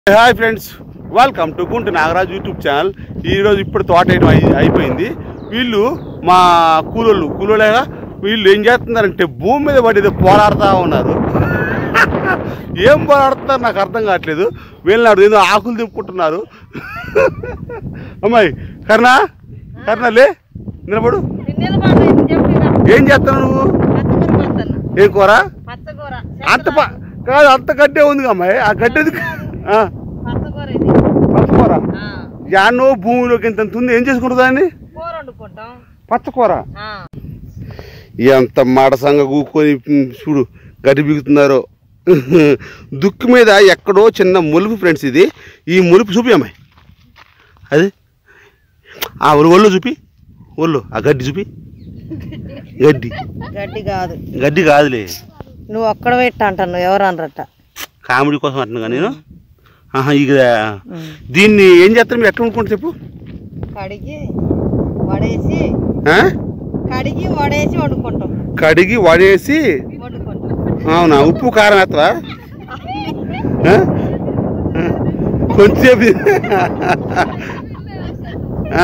Hi friends welcome to గుంట Nagaraj YouTube channel ఈరోజు ఇప్పుడు తోట వేయడం అయి- అయిపోయింది వీళ్ళు మా కూలోళ్ళు కూలోళ్ళేగా వీళ్ళు ఏం చేస్తున్నారంటే భూమి మీద పడి ఏదో పోరాడుతూ ఉన్నారు ఏం పోరాడుతున్నారు నాకు అర్థం కావట్లేదు వీళ్ళని ఏదో ఆకులు తిప్పుకుంటున్నారు అమ్మాయి కర్ణా కర్ణా లే నిలబడు నిలబడి చెప్పిన ఏం చేస్తున్నావు నువ్వు పచ్చకూర పచ్చన్న ఏం కూర పచ్చకూర అంత ప- కాదు అంత గడ్డే ఉంది అమ్మాయి ఆ గడ్డి ఎందుకు ఆ, పచ్చకూర ఇది పచ్చకూర ఆ, యాన్నో భూమిలోకి ఇంత ఇంత ఉంది ఏం చేసుకుంటుంది దాన్ని కూర వండుకుంటాం పచ్చకూర ఆ, ఎంత మాడసంగా కూకొని ఉమ్, చూడు గడ్డి బిగుతున్నారో దుక్కు మీద ఎక్కడో చిన్న ములుపు ఫ్రెండ్స్ ఇది ఈ ములుపు చూపి అమ్మాయి అది ఆ ఒళ్ళు ఒళ్ళు చూపి ఒళ్ళు ఆ గడ్డి చూపి గడ్డి గడ్డి కాదు గడ్డి కాదులే నువ్వు ఒక్కడ పెట్ట అంటాను ఎవరు అనరట కామెడీ కోసం అంటున్నా నేను ఆహా ఇక దీన్ని ఏం చేస్తారు మీరు ఎట్లా వండుకుంటారు చెప్పు కడిగి వడేసి ఆ? కడిగి వడేసి వండుకుంటాం కడిగి వడేసి వండుకుంటాం అవునా ఉప్పు కారం వేస్తావా ఆ? ఆ. కొంచెంసేపు ఆ?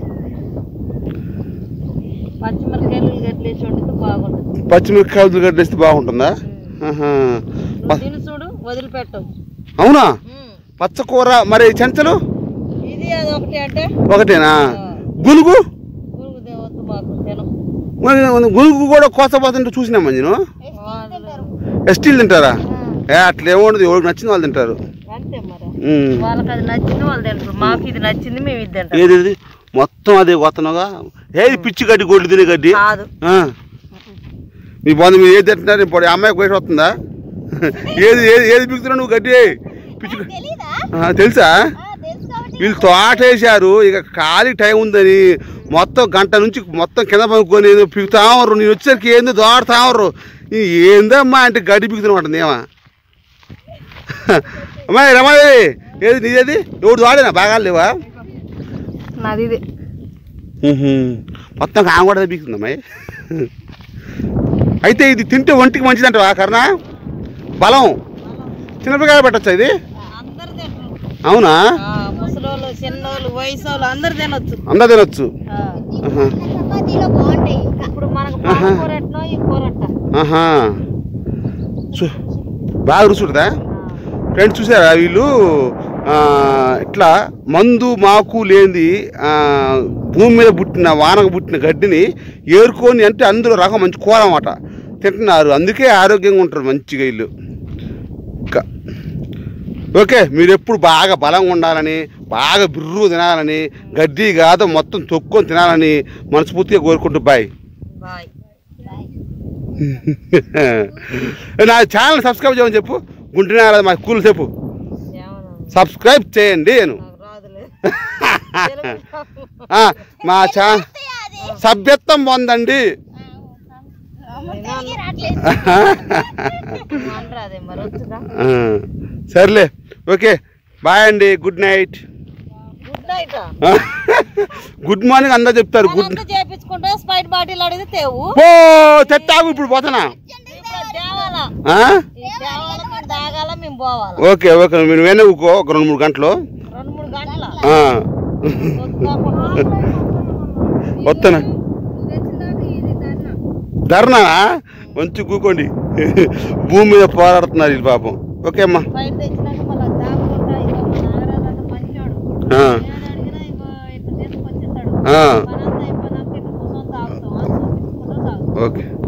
పచ్చిమిరకాయలు గడ్డలేసి వండితే బాగుంటుంది పచ్చిమిరపకాయలు గడ్డేస్తే బాగుంటుందా ఆహా. నువ్వు తిని చూడు వదిలిపెట్టవు అవునా ఉమ్. పచ్చకూర మరి చెంచలు ఇది అది ఒకటి అంటే ఒకటేనా గునుగు పురుగు దేవద్దు మాకు తినం మరి గునుగు కూడా కోసపోతుంటే చూసినామా నేను వాళ్ళు ఎస్టీలు తింటారా ఏ అట్లా ఏముండదు ఎవరికి నచ్చింది వాళ్ళు తింటారు అంతే మరి ఉమ్. వాళ్ళకి అది నచ్చింది వాళ్ళు తింటారు మాకు ఇది నచ్చింది మేము ఇది తింటాం ఏది ఇది? మొత్తం అదే కొత్తనగా ఏది పిచ్చి గడ్డి గొడ్లు తినే గడ్డి కాదు ఆ. మీ బంధు మీరు ఏది తింటున్నారు ఇప్పుడు ఈ అమ్మాయి బయట వస్తుందా ఏది ఏది ఏది బిగుతున్నావు నువ్వు గడ్డి పిచ్చి గ- ఆ, తెలుసా వీళ్ళు తోట వేసారు ఇక ఖాళీ టైం ఉందని మొత్తం గంట నుంచి మొత్తం కింద పనుకొని ఏదో పిగుతా ఉన్నారు నేను వచ్చేసరికి ఏందో దోడతా ఉన్నారు ఈ ఏందమ్మా అంటే గడ్డి బిగుతున్నా ఉంటుంది ఏమా అమ్మాయి రమాదేవి ఏది నీదేది ఎవడు వాడేనా బాగా లేవా నాది ఇది మొత్తం ఆమె కూడా బిగుతుంది అమ్మాయి అయితే ఇది తింటే ఒంటికి మంచిదంటవా కర్ణ బలం చిన్నపిల్లకాయ పెట్టచ్చా ఇది అందరు తింటారు అవునా ముసలోళ్ళు చిన్నోళ్ళు వయసు వాళ్ళు అందరు తినొచ్చు అందరు తినొచ్చు ఆ. ఆహా. ఇప్పుడు మనకు పాలకూర ఎట్నో ఈ కూర అట్ట ఆహా చూ- బాగా రుచుంటుందా ఫ్రెండ్స్ చూసారా వీళ్ళు ఆ, ఇట్లా మందు మాకు లేనిది ఆ, భూమి మీద పుట్టిన వానకు పుట్టిన గడ్డిని ఏరుకొని అంటే అందులో రకం మంచి కూర అన్నమాట తింటున్నారు అందుకే ఆరోగ్యంగా ఉంటారు మంచిగా వీళ్ళు ఇంకా ఓకే మీరు ఎప్పుడు బాగా బలంగా ఉండాలని బాగా బిర్రు తినాలని గడ్డి కాదు మొత్తం తొక్కొని తినాలని మనస్ఫూర్తిగా కోరుకుంటూ బాయ్ బాయ్ నా ఛానల్ సబ్స్క్రైబ్ చేయమని చెప్పు గుంటున్నారా మా స్కూల్ చెప్పు ఏమన్నా సబ్స్క్రైబ్ చేయండి నేను నాకు రాదులే ఆ, మా ఛా సభ్యత్వం పొందండి అనరాదే మరి వచ్చుగా ఆ, సర్లే ఓకే బాయ్ అండి good night good night good morning అందరు చెప్తారు గుడ్ అంతా చేపించుకుంటే స్పైట్ బాటిల్ అడిగితే తేవు ఓ చెట్టాగు ఇప్పుడు పోతానా ఇప్పుడు తేవాలా ఆ? ఈ తేవాల మేము తాగాల మేము పోవాలా ఓకే ఓకే మీరు వెనవుకో ఒక రెండు మూడు గంటలు రెండు మూడు గంటల ఆ. పొద్దుకాకుండా వస్తానా ధర్నా మంచి కూకోండి భూమి మీద పోరాడుతున్నారు వీళ్ళు పాపం ఓకే అమ్మా బయట తెచ్చినాక మళ్ళీ తాగుకుంటా ఇగో మా నాగరాజు అంత మంచోడు ఆ, నేను అడిగినా ఇగో ఇట్లా తీసుకొచ్చిస్తాడు ఆ, పనంతా అయిపోయినాక ఇట్లా కూర్చొని తాగుతాం అని చూపించుకుంటూ తాగుతాం ఓకే